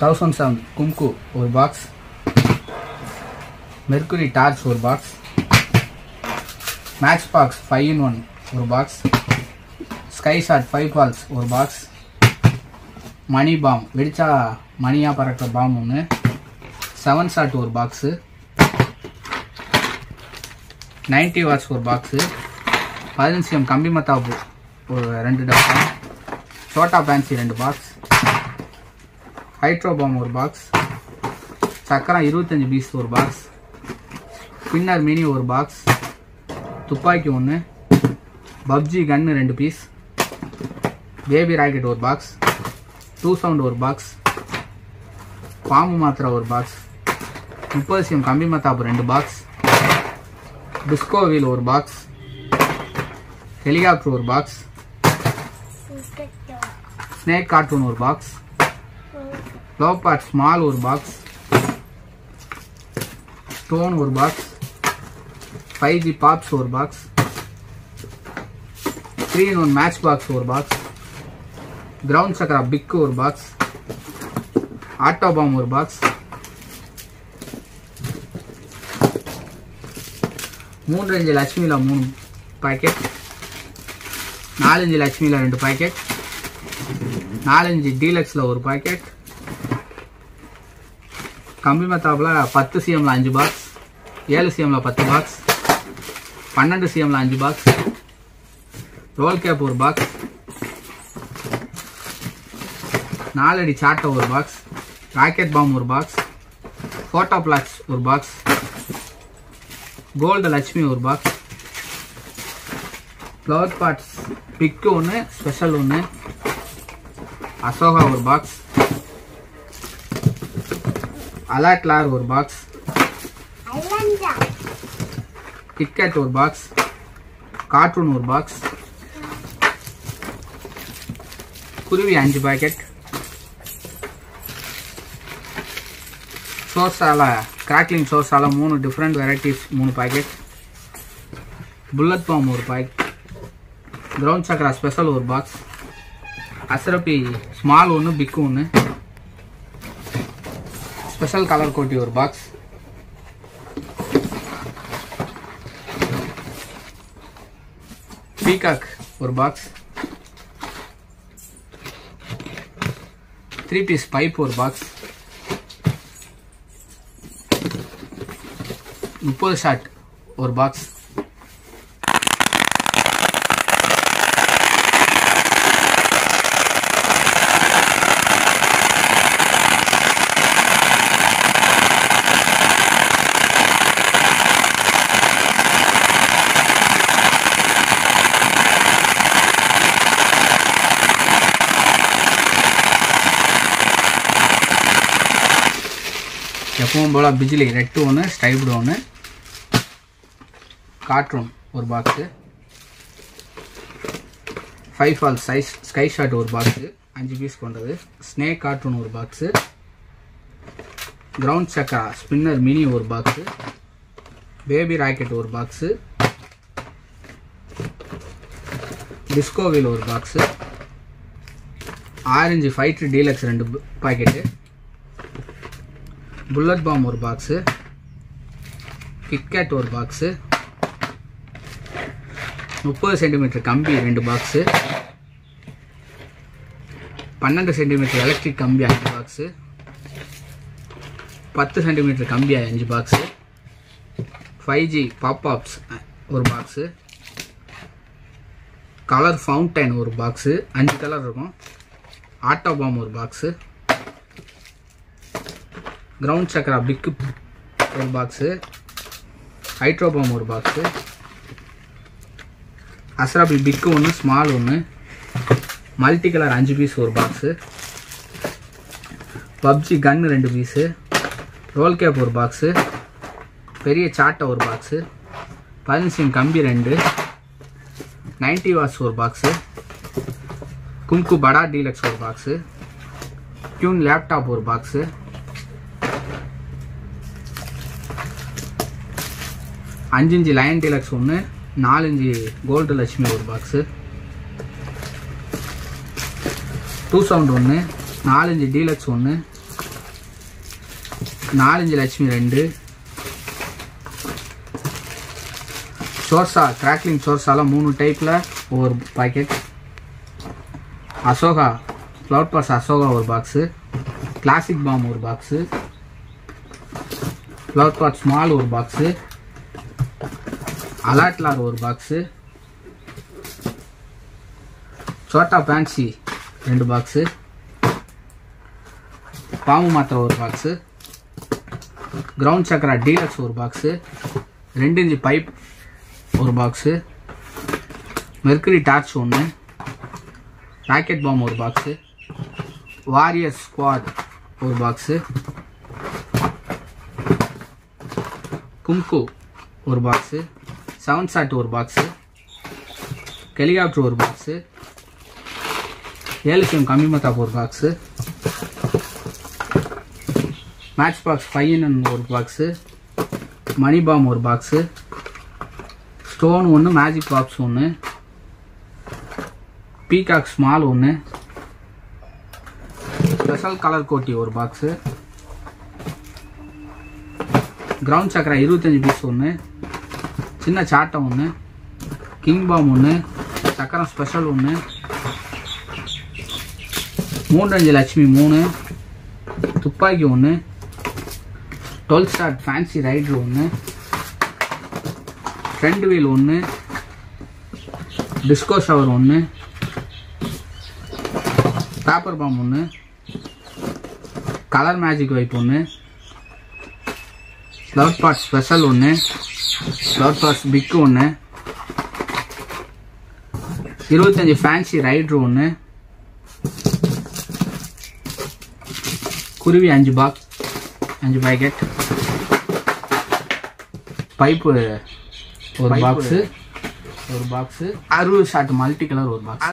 thousand seven கும்கு ஒரு box mercury torch ஒரு box match box five in one ஒரு box sky shot five balls ஒரு box மணி பாம் வெடிச்சா மணியாக பறக்கிற பாம் ஒன்று செவன் ஷாட் ஒரு பாக்ஸு நைன்டி வாட்ஸ் ஒரு பாக்ஸு பதினஞ்சு எம் கம்பி மத்தாப்பு ஒரு ரெண்டு டப்பா சோட்டா பேன்சி ரெண்டு பாக்ஸ் ஹைட்ரோ பாம் ஒரு பாக்ஸ் சக்கரம் இருபத்தஞ்சி பீஸ் ஒரு பாக்ஸ் ஸ்பின்னர் மினி ஒரு பாக்ஸ் துப்பாக்கி ஒன்று பப்ஜி கன்னு ரெண்டு பீஸ் பேபி ராக்கெட் ஒரு பாக்ஸ் டூ சவுண்ட் ஒரு பாக்ஸ் பாம்பு மாத்திரை ஒரு பாக்ஸ் முப்பது சிஎம் கம்பி மத்தாப்பு ரெண்டு பாக்ஸ் டிஸ்கோ வீல் ஒரு பாக்ஸ் ஹெலிகாப்டர் ஒரு பாக்ஸ் ஸ்னேக் கார்ட்டூன் ஒரு பாக்ஸ் லோபாட் ஸ்மால் ஒரு பாக்ஸ் ஸ்டோன் ஒரு பாக்ஸ் ஃபைவ் ஜி பாப்ஸ் ஒரு box three in one match box ஒரு பாக்ஸ் கிரவுண்ட் சக்கரா பிக்கு ஒரு பாக்ஸ் ஆட்டோ பாம் ஒரு பாக்ஸ் மூன்று அஞ்சு லட்சுமியில் மூணு பாக்கெட் நாலஞ்சு லட்சுமியில் ரெண்டு பாக்கெட் நாலஞ்சு டீலக்ஸில் ஒரு பாக்கெட் கம்பி மத்தாப்பில் பத்து சிஎம்ல அஞ்சு பாக்ஸ் ஏழு சிஎம்ல பத்து பாக்ஸ் பன்னெண்டு சிஎம்ல அஞ்சு பாக்ஸ் ரோல் கேப் ஒரு பாக்ஸ் நாலடி சாட்டை ஒரு பாக்ஸ் ராக்கெட் பாம் ஒரு பாக்ஸ் ஃபோட்டோ பிளாக்ஸ் ஒரு பாக்ஸ் கோல்டு லட்சுமி ஒரு பாக்ஸ் ஃப்ளவர் பாட்ஸ் பிக்கு ஒன்று ஸ்பெஷல் ஒன்று அசோகா ஒரு பாக்ஸ் அலாட்லார் ஒரு பாக்ஸ் கிட்கேட் ஒரு பாக்ஸ் கார்ட்டூன் ஒரு பாக்ஸ் குருவி அஞ்சு பாக்கெட் சோஸால கிராக்லிங் சோஸால மூணு டிஃப்ரெண்ட் வெரைட்டிஸ் மூணு பாக்கெட் புல்லட் பாம் ஒரு பாக்கெட் கிரவுண்ட் சக்கரா ஸ்பெஷல் ஒரு பாக்ஸ் அசரப்பி ஸ்மால் ஒன்று பிக்கு ஒன்று ஸ்பெஷல் கலர் கோட்டி ஒரு பாக்ஸ் பீகாக் ஒரு பாக்ஸ் த்ரீ பீஸ் பைப் ஒரு பாக்ஸ் முப்பது ஷாட் ஒரு பாக்ஸ் எப்பவும் போல் பிஜிலி ரெட்டு ஒன்று ஸ்டைப்டு ஒன்று கார்ட்டூன் ஒரு box five fall size sky shot ஒரு பாக்ஸு அஞ்சு பீஸ் கொண்டது ஸ்னேக் கார்ட்டூன் ஒரு பாக்ஸு கிரவுண்ட் சக்கா ஸ்பின்னர் மினி ஒரு பாக்ஸு பேபி ராக்கெட் ஒரு பாக்ஸு டிஸ்கோ வீல் ஒரு பாக்ஸு ஆரஞ்சு ஃபைட்ரு டீலக்ஸ் ரெண்டு பாக்கெட்டு புல்லட் பாம் ஒரு பாக்ஸு கிட்கேட் ஒரு பாக்ஸு முப்பது சென்டிமீட்டர் கம்பி ரெண்டு பாக்ஸு பன்னெண்டு சென்டிமீட்டர் எலக்ட்ரிக் கம்பி அஞ்சு பாக்ஸு பத்து சென்டிமீட்டர் கம்பி அஞ்சு பாக்ஸு ஃபைவ் ஜி பாப்அப்ஸ் ஒரு பாக்ஸு கலர் ஃபவுண்டைன் ஒரு பாக்ஸு அஞ்சு கலர் இருக்கும் ஆட்டோ பாம் ஒரு பாக்ஸு கிரவுண்ட் சக்கரா பிக்கு ஒரு பாக்ஸு ஹைட்ரோபாம் ஒரு பாக்ஸு அஸ்ராபி பிக்கு ஒன்று ஸ்மால் ஒன்று மல்டி கலர் அஞ்சு பீஸ் ஒரு பாக்ஸு பப்ஜி கன்னு ரெண்டு பீஸு ரோல் கேப் ஒரு பாக்ஸு பெரிய சாட்டை ஒரு பாக்ஸு பதினஞ்சு கம்பி ரெண்டு நைன்டி வாட்ஸ் ஒரு பாக்ஸு கும்கு படா டீலக்ஸ் ஒரு பாக்ஸு டியூன் லேப்டாப் ஒரு பாக்ஸு அஞ்சு இஞ்சி லயன் டீலக்ஸ் ஒன்று நாலஞ்சு கோல்டு லட்சுமி ஒரு பாக்ஸு டூ சவுண்ட் ஒன்று நாலஞ்சு டீலக்ஸ் ஒன்று நாலஞ்சு லட்சுமி ரெண்டு சோர்சா கிராக்லிங் சோர்சால மூணு டைப்பில் ஒவ்வொரு பாக்கெட் அசோகா ஃப்ளவர் பாஸ் அசோகா ஒரு பாக்ஸு கிளாசிக் பாம் ஒரு பாக்ஸு ஃப்ளவர் பாட் ஸ்மால் ஒரு பாக்ஸு அலாட்லார் ஒரு பாக்ஸு சோட்டா பேன்சி ரெண்டு பாக்ஸு பாம்பு மாத்திரை ஒரு பாக்ஸு கிரவுண்ட் சக்கரா டீலக்ஸ் ஒரு பாக்ஸு ரெண்டு இன்ச்சு பைப் ஒரு பாக்ஸு மெர்க்கரி டார்ச் ஒன்று ராக்கெட் பாம் ஒரு பாக்ஸு வாரியர் ஸ்குவாட் ஒரு பாக்ஸு கும்கு ஒரு பாக்ஸு செவன் சாட் ஒரு பாக்ஸு ஹெலிகாப்டர் ஒரு பாக்ஸு ஏழு சிஎம் கம்மி மத்தாப் ஒரு பாக்ஸு மேட்ச் பாக்ஸ் ஃபைவ் ஒரு பாக்ஸு மணி பாம் ஒரு பாக்ஸு ஸ்டோன் ஒன்று மேஜிக் பாக்ஸ் ஒன்று பீகாக் ஸ்மால் ஒன்று ஸ்பெஷல் கலர் கோட்டி ஒரு பாக்ஸு கிரவுண்ட் சக்கரா இருபத்தஞ்சி பீஸ் ஒன்று சின்ன சாட்டம் ஒன்று கிங் பாம் ஒன்று சக்கரம் ஸ்பெஷல் ஒன்று மூன்றஞ்சு லட்சுமி மூணு துப்பாக்கி ஒன்று டுவெல் ஸ்டார் ஃபேன்சி ரைடர் ஒன்று ஃப்ரண்ட் வீல் ஒன்று டிஸ்கோ ஷவர் ஒன்று பேப்பர் பாம் ஒன்று கலர் மேஜிக் வைப் ஒன்று ஃப்ளவர் பாட் ஸ்பெஷல் ஒன்று ஃப்ளவர் பாட்ஸ் பிக்கு ஒன்று இருபத்தஞ்சி ஃபேன்சி ரைட்ரு ஒன்று குருவி அஞ்சு பாக்ஸ் அஞ்சு பாக்கெட் பைப்பு ஒரு பாக்ஸு ஒரு பாக்ஸு அறுபது ஷாட் மல்டி கலர் ஒரு பாக்ஸ்